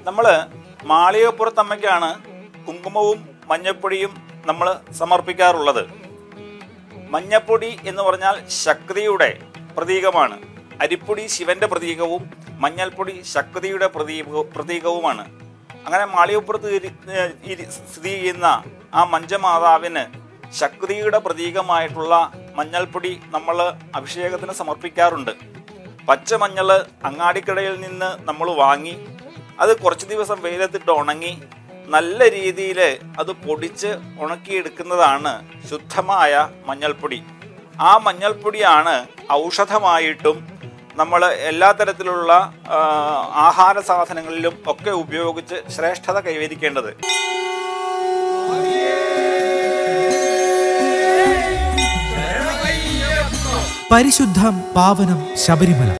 നമ്മൾ മാളികപ്പുറത്തമ്മയ്ക്കാണ് കുങ്കുമവും മഞ്ഞപ്പൊടിയും നമ്മൾ സമർപ്പിക്കാറുള്ളത് മഞ്ഞപ്പൊടി എന്ന് പറഞ്ഞാൽ ശക്തിയുടെ പ്രതീകമാണ് അരിപ്പൊടി ശിവന്റെ പ്രതീകവും മഞ്ഞൾപ്പൊടി ശക്തിയുടെ പ്രതീക പ്രതീകവുമാണ് അങ്ങനെ മാളികപ്പുറത്ത് ഇരി- ഏഹ് ഇരി- സ്ഥിതി ചെയ്യുന്ന ആ മഞ്ചമാതാവിന് ശക്തിയുടെ പ്രതീകമായിട്ടുള്ള മഞ്ഞൾപ്പൊടി നമ്മൾ അഭിഷേകത്തിന് സമർപ്പിക്കാറുണ്ട് പച്ചമഞ്ഞൾ അങ്ങാടിക്കടയിൽ നിന്ന് നമ്മൾ വാങ്ങി അത് കുറച്ച് ദിവസം വെയിലത്തിട്ട് ഉണങ്ങി നല്ല രീതിയിൽ അത് പൊടിച്ച് ഉണക്കിയെടുക്കുന്നതാണ് ശുദ്ധമായ മഞ്ഞൾപ്പൊടി ആ മഞ്ഞൾപ്പൊടിയാണ് ഔഷധമായിട്ടും നമ്മൾ എല്ലാ തരത്തിലുള്ള ആ, ആഹാര സാധനങ്ങളിലും ഒക്കെ ഉപയോഗിച്ച് ശ്രേഷ്ഠത കൈവരിക്കേണ്ടത് പരിശുദ്ധം പാവനം ശബരിമല